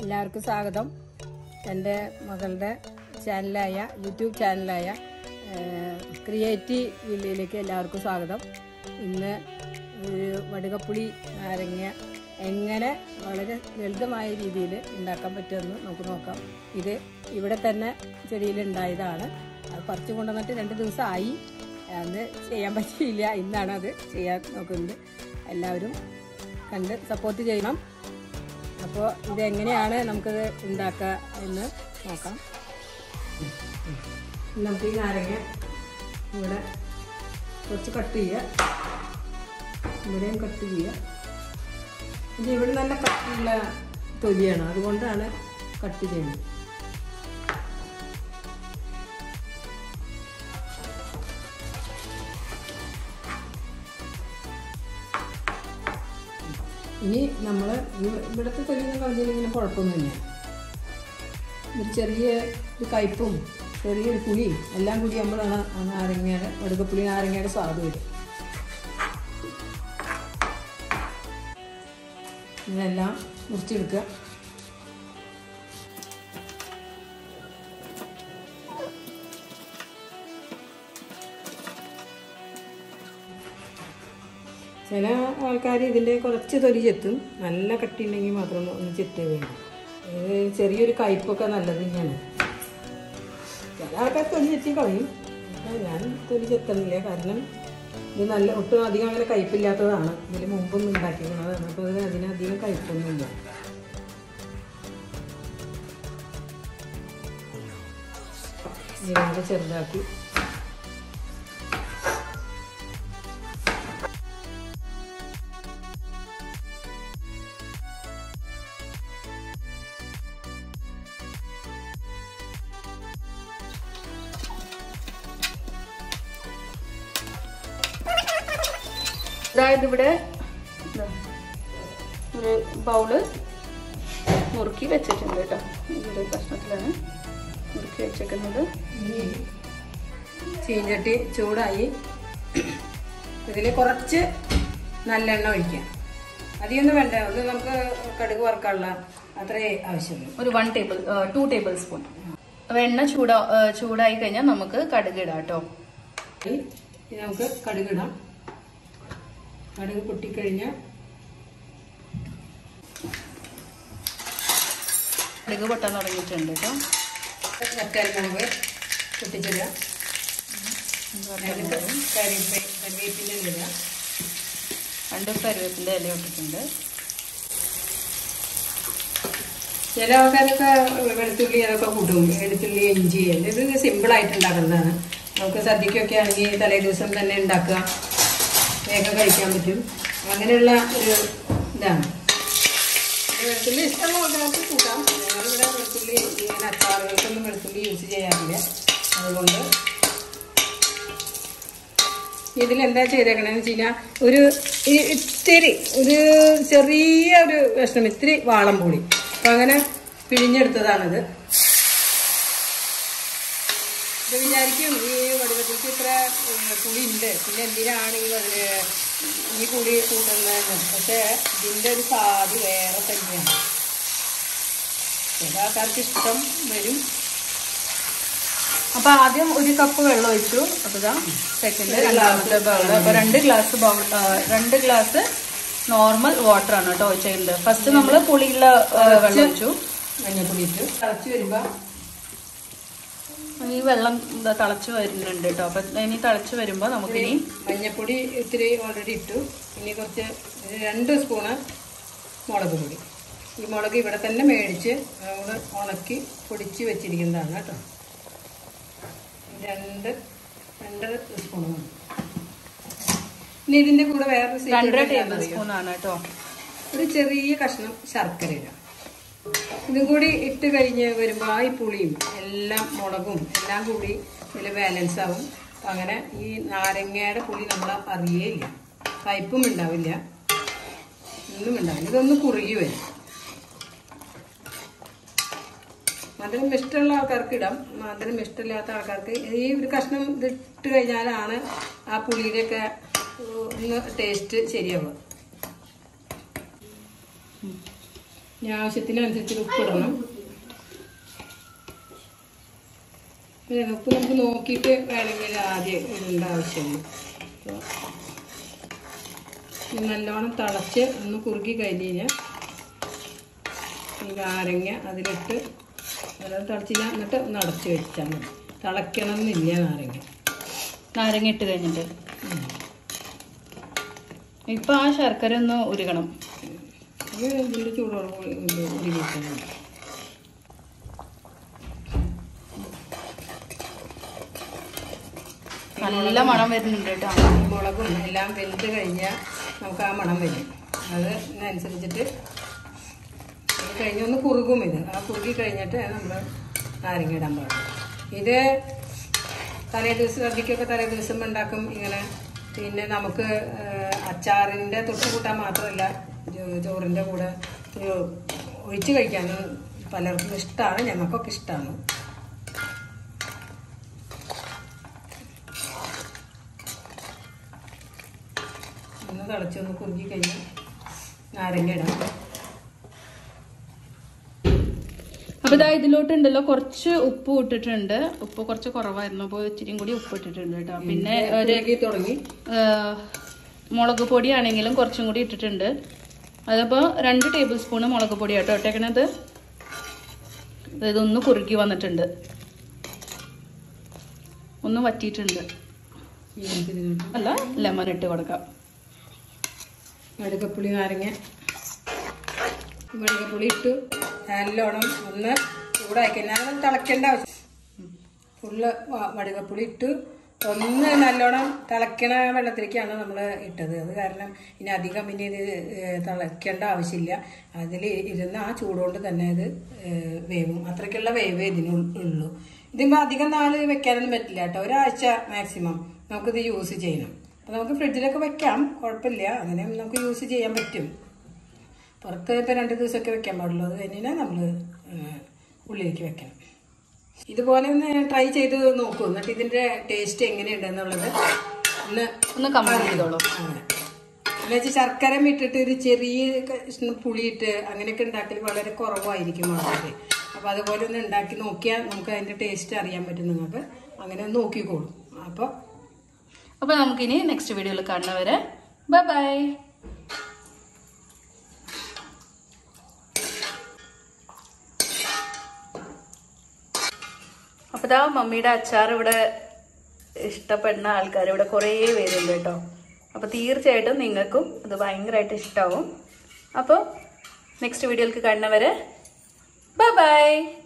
എല്ലാവർക്കും സ്വാഗതം എൻ്റെ മകളുടെ ചാനലായ യൂട്യൂബ് ചാനലായ ക്രിയേറ്റീവ് വില്ലയിലേക്ക് എല്ലാവർക്കും സ്വാഗതം ഇന്ന് ഒരു വടുകപ്പുളി നാരങ്ങ എങ്ങനെ വളരെ ലളിതമായ രീതിയിൽ ഉണ്ടാക്കാൻ പറ്റുമെന്ന് നമുക്ക് നോക്കാം ഇത് ഇവിടെ തന്നെ ചെടിയിലുണ്ടായതാണ് അത് പറിച്ചു കൊണ്ടുവന്നിട്ട് രണ്ട് ദിവസമായി അന്ന് ചെയ്യാൻ പറ്റിയില്ല ഇന്നാണ് അത് ചെയ്യാൻ നോക്കുന്നത് എല്ലാവരും കണ്ട് സപ്പോർട്ട് ചെയ്യണം അപ്പോൾ ഇതെങ്ങനെയാണ് നമുക്കത് ഉണ്ടാക്കുക എന്ന് നോക്കാം നമുക്ക് ഈ നാരങ്ങ ഇവിടെ കുറച്ച് കട്ട് ചെയ്യുക ഇവിടെയും കട്ട് ചെയ്യുക ഇത് ഇവിടെ നല്ല കട്ടിയുള്ള തൊലിയാണ് അതുകൊണ്ടാണ് കട്ട് ചെയ്യുന്നത് ഇനി നമ്മൾ ഇവിടുത്തെ തൊലിയൊന്നും കളഞ്ഞില്ലെങ്കിലും കുഴപ്പമൊന്നുമില്ല ഒരു ചെറിയ ഒരു കയ്പും ചെറിയൊരു പുളി എല്ലാം കൂടി ആകുമ്പോഴാണ് ആ നാരങ്ങയുടെ വടുക്കപ്പുളി നാരങ്ങയുടെ സ്വാദ് വരും ഇതെല്ലാം മുറിച്ചെടുക്കുക ചില ആൾക്കാർ ഇതിൻ്റെ കുറച്ച് തൊലി ചെത്തും നല്ല കട്ടി ഉണ്ടെങ്കിൽ മാത്രം ഒന്ന് ചെത്തേ വേണം ഇത് ചെറിയൊരു കയ്പൊക്കെ നല്ലത് തന്നെയാണ് ചില ആൾക്കാർ തൊലി ചെത്തി കളയും പക്ഷേ ഞാൻ തൊലി ചെത്തണില്ല കാരണം ഇത് നല്ല ഒട്ടും അധികം അങ്ങനെ കയ്പില്ലാത്തതാണ് ഇതിന് മുമ്പൊന്നും ഉണ്ടാക്കിയിരിക്കുന്നതാണ് അപ്പോൾ ഇത് അതിനധികം കയ്പൊന്നുമില്ല ഇതിനെ ചെറുതാക്കി അതായത് ഇവിടെ ഇതാ, ഒരു ബൗള് മുറുക്കി വെച്ചിട്ടുണ്ട് കേട്ടോ ഈ ഒരു കഷ്ണത്തിലാണ് മുറുക്കി വെച്ചേക്കുന്നത് ഇനി ചീഞ്ചട്ടി ചൂടായി ഇതിൽ കുറച്ച് നല്ലെണ്ണ ഒഴിക്കാം അധികമൊന്നും വേണ്ട ഒന്ന് നമുക്ക് കടുക് വറുക്കാനുള്ള അത്രേ ആവശ്യമുള്ളൂ ഒരു one table two table spoon അപ്പൊ എണ്ണ ചൂടാ ആ, ചൂടായി കഴിഞ്ഞാൽ നമുക്ക് കടുക് ഇടാം കേട്ടോ ഇനി ഇത് നമുക്ക് കടുക് ഇടാം കടുക് പൊട്ടിക്കഴിഞ്ഞാൽ കടുക് പൊട്ടാൻ തുടങ്ങിയിട്ടുണ്ട് കേട്ടോ വറ്റാൽ മുളക് പൊട്ടിച്ചിടുക അതിലേക്ക് കരിവേ കരിവേപ്പിൻ്റെ ഇടുക രണ്ട് കരുവേപ്പിന്റെ ഇല ഇട്ടിട്ടുണ്ട് ചില ആൾക്കാരൊക്കെ വെളുത്തുള്ളി അതൊക്കെ കൂട്ടും വെളുത്തുള്ളി ഇഞ്ചി ഇത് സിമ്പിളായിട്ട് ഉണ്ടാക്കുന്നതാണ് നമുക്ക് സദ്യക്കൊക്കെ ആണെങ്കിൽ തലേ ദിവസം തന്നെ ഉണ്ടാക്കുക വേഗം കഴിക്കാൻ പറ്റും അങ്ങനെയുള്ള ഒരു ഇതാണ് പിന്നെ വെളുത്തുള്ളി ഇഷ്ടമുള്ള ആൾക്കാർക്ക് കൂട്ടാം ഞങ്ങളിവിടെ വെളുത്തുള്ളി ഇങ്ങനെ അച്ചാറുകൾക്കൊന്നും വെളുത്തുള്ളി യൂസ് ചെയ്യാറില്ല അതുകൊണ്ട് ഇതിലെന്താ ചെയ്തേക്കണെന്ന് വെച്ച് കഴിഞ്ഞാൽ ഒരു ഈ- ഇത്തിരി ഒരു ചെറിയ ഒരു വിഷമം ഇത്തിരി വാളം പൂളി അപ്പം അങ്ങനെ പിഴിഞ്ഞെടുത്തതാണിത് ഇത് വിചാരിക്കും ഈ വടിവത്തിക്ക് ഇത്ര ഉം, പുളി ഉണ്ട് പിന്നെ എന്തിനാണ് ഈ വടി ഈ പുളി കൂട്ടുന്നതെന്ന് പക്ഷേ ഇതിൻ്റെ ഒരു സ്വാദ് വേറെ തന്നെയാണ് ചില ആൾക്കാർക്ക് ഇഷ്ടം വരും അപ്പൊ ആദ്യം ഒരു കപ്പ് വെള്ളം ഒഴിച്ചു അപ്പൊ ഇതാ സെക്കൻഡ് രണ്ടാമത്തെ ബൗൾ അപ്പൊ രണ്ട് ഗ്ലാസ് ബൗൾ ആ, രണ്ട് ഗ്ലാസ് നോർമൽ വാട്ടർ ആണ് കേട്ടോ ഒഴിച്ചത് ഫസ്റ്റ് നമ്മൾ പുളിയുള്ള ആ, വെള്ളം ഒഴിച്ചു മഞ്ഞപ്പൊടി ഇട്ട് തിളച്ച് വരുമ്പോൾ ഈ വെള്ളം ഇതാ തിളച്ച് വരുന്നുണ്ട് കേട്ടോ അപ്പൊ ഇനി തിളച്ച് വരുമ്പോ നമുക്കിനി മഞ്ഞപ്പൊടി ഇത്തിരി ഓൾറെഡി ഇട്ടു ഇനി കുറച്ച് ഒരു രണ്ട് സ്പൂണ് മുളക് പൊടി ഈ മുളക് ഇവിടെ തന്നെ മേടിച്ച് നമ്മൾ ഉണക്കി പൊടിച്ച് വെച്ചിരിക്കുന്നതാണ് കേട്ടോ രണ്ട് രണ്ടര സ്പൂൺ മതി ഇനി ഇതിൻ്റെ കൂടെ വേറൊരു secret രണ്ടര ടേബിൾ എന്താണെന്നറിയോ? സ്പൂൺ ആണ് കേട്ടോ ഒരു ചെറിയ കഷ്ണം ശർക്കര ഇടാം ഇതും കൂടി ഇട്ട് കഴിഞ്ഞ് വരുമ്പോൾ ആ ഈ പുളിയും എല്ലാം മുളകും എല്ലാം കൂടി ഇതിൽ ബാലൻസ് ആവും അപ്പം അങ്ങനെ ഈ നാരങ്ങയുടെ പുളി നമ്മൾ അറിയേയില്ല കയ്പും ഉണ്ടാവില്ല ഒന്നും ഉണ്ടാവില്ല ഇതൊന്ന് കുറുകി വരും മധുരം ഇഷ്ടമുള്ള ആൾക്കാർക്ക് ഇടാം മധുരം ഇഷ്ടമില്ലാത്ത ആൾക്കാർക്ക് ഈ ഒരു കഷ്ണം ഇതിട്ട് കഴിഞ്ഞാലാണ് ആ പുളിയുടെയൊക്കെ ഒന്ന് ടേസ്റ്റ് ശരിയാവുക ഇനി ആവശ്യത്തിനനുസരിച്ച് ഉപ്പ് ഇടണം പിന്നെ ഉപ്പ് നമുക്ക് നോക്കിയിട്ട് വേണമെങ്കിൽ ആദ്യം ഇടേണ്ട ആവശ്യമുള്ളൂ അപ്പോൾ ഇത് നല്ലോണം തിളച്ച് ഒന്ന് കുറുകി കഴിഞ്ഞ് കഴിഞ്ഞാൽ ഈ നാരങ്ങ അതിലിട്ട് നല്ലോണം തിളച്ചില്ല എന്നിട്ട് ഒന്ന് അടച്ച് വെച്ചാൽ മതി തിളയ്ക്കണം എന്നില്ല നാരങ്ങ നാരങ്ങ ഇട്ട് കഴിഞ്ഞിട്ട് ഇപ്പൊ ആ ശർക്കര ഒന്ന് ഉരുകണം അത് ഇതിൻ്റെ ചൂടോട് കൂടി ഇത് ഉരുകിയിട്ടാൽ മതി നല്ല മണം വരുന്നുണ്ട് കേട്ടോ ഈ മുളകും എല്ലാം വെന്ത് കഴിഞ്ഞാൽ നമുക്ക് ആ മണം വരും അതിനനുസരിച്ചിട്ട് അത് കഴിഞ്ഞ് ഒന്ന് കുറുകും ഇത് ആ കുറുകി കഴിഞ്ഞിട്ട് നമ്മൾ നാരങ്ങ ഇടാൻ പാടും ഇത് തലേ ദിവസം സദ്യക്കൊക്കെ തലേ ദിവസം ഉണ്ടാക്കും ഇങ്ങനെ പിന്നെ നമുക്ക് അച്ചാറിൻ്റെ തൊട്ട് കൂട്ടാൻ മാത്രമല്ല ചോ- ചോറിൻ്റെ കൂടെ ഒരു ഒഴിച്ച് കഴിക്കാൻ പലർക്കും ഇഷ്ടമാണ് ഞങ്ങൾക്കൊക്കെ ഇഷ്ടമാണ് ഒന്ന് തിളച്ചൊന്ന് കുറുകി കഴിഞ്ഞ് നാരങ്ങ ഇടാം അപ്പൊ ഇതാ ഇതിലോട്ടുണ്ടല്ലോ കുറച്ച് ഉപ്പ് ഇട്ടിട്ടുണ്ട് ഉപ്പ് കുറച്ച് കുറവായിരുന്നു അപ്പോൾ ഇച്ചിരിയും കൂടി ഉപ്പ് ഇട്ടിട്ടുണ്ട് കേട്ടോ പിന്നെ ഒരു കുറുകി തുടങ്ങി ആ, മുളക് പൊടിയാണെങ്കിലും കുറച്ചും കൂടി ഇട്ടിട്ടുണ്ട് അതപ്പോൾ രണ്ട് ടേബിൾ സ്പൂണ് മുളക് പൊടി കേട്ടോ ഇട്ടേക്കണത് ഇതൊന്ന് കുറുക്കി വന്നിട്ടുണ്ട് ഒന്ന് വറ്റിയിട്ടുണ്ട് ഈ ഇതിനകത്ത് അല്ല ലെമൺ ഇട്ട് കൊടുക്കാം വടുകപ്പുളി നാരങ്ങ വടുകപ്പുളി ഇട്ടു നല്ലോണം ഒന്ന് ചൂടാക്കി ഞാൻ തിളയ്ക്കേണ്ട ആവശ്യം ഫുള്ള് വടുകപ്പുളി ഇട്ട് ഒന്ന് നല്ലോണം തിളയ്ക്കണ വെള്ളത്തിലേക്കാണ് നമ്മൾ ഇട്ടത് അത് കാരണം ഇനി അധികം ഇനി ഇത് ഏഹ്, തിളയ്ക്കേണ്ട ആവശ്യമില്ല അതിൽ ഇരുന്ന് ആ ചൂടുകൊണ്ട് തന്നെ ഇത് ഏഹ്, വേവും അത്രയ്ക്കുള്ള വേവേ ഇതിനുള്ളൂ ഇതിപ്പോൾ അധികം നാൾ വെക്കാനൊന്നും പറ്റില്ല കേട്ടോ ഒരാഴ്ച മാക്സിമം നമുക്കിത് യൂസ് ചെയ്യണം അപ്പോൾ നമുക്ക് ഫ്രിഡ്ജിലൊക്കെ വെക്കാം കുഴപ്പമില്ല അങ്ങനെ നമുക്ക് യൂസ് ചെയ്യാൻ പറ്റും പുറത്ത് ഇപ്പോൾ രണ്ട് ദിവസമൊക്കെ വെക്കാൻ പാടുള്ളൂ അത് കഴിഞ്ഞാൽ നമ്മൾ ഉള്ളിലേക്ക് വെക്കണം ഇതുപോലെ ഒന്ന് ട്രൈ ചെയ്ത് നോക്കൂ എന്നിട്ട് ഇതിന്റെ ടേസ്റ്റ് എങ്ങനെയുണ്ട് എന്നുള്ളത് ഒന്ന് ഒന്ന് കമന്റ് ചെയ്തോളൂ അങ്ങനെ എന്നുവെച്ചാൽ ശർക്കര ഇട്ടിട്ട് ഒരു ചെറിയ കഷ്ണം പുളിയിട്ട് അങ്ങനെയൊക്കെ ഉണ്ടാക്കൽ വളരെ കുറവായിരിക്കും ആൾക്കാർ അപ്പോൾ അതുപോലെ ഒന്ന് ഉണ്ടാക്കി നോക്കിയാൽ നമുക്ക് അതിന്റെ ടേസ്റ്റ് അറിയാൻ പറ്റും നിങ്ങൾക്ക് അങ്ങനെ ഒന്ന് നോക്കിക്കോളൂ അപ്പോൾ അപ്പൊ നമുക്കിനി നെക്സ്റ്റ് വീഡിയോയിൽ കാണുന്നവരെ ബൈ ബൈ അപ്പൊ ഇതാ മമ്മിയുടെ അച്ചാർ ഇവിടെ ഇഷ്ടപ്പെടുന്ന ആൾക്കാർ ഇവിടെ കുറേ പേരുണ്ട് കേട്ടോ അപ്പൊ തീർച്ചയായിട്ടും നിങ്ങൾക്കും ഇത് ഭയങ്കരമായിട്ട് ഇഷ്ടമാവും അപ്പോൾ നെക്സ്റ്റ് വീഡിയോയിലേക്ക് കാണുന്നവരെ ബൈ ബൈ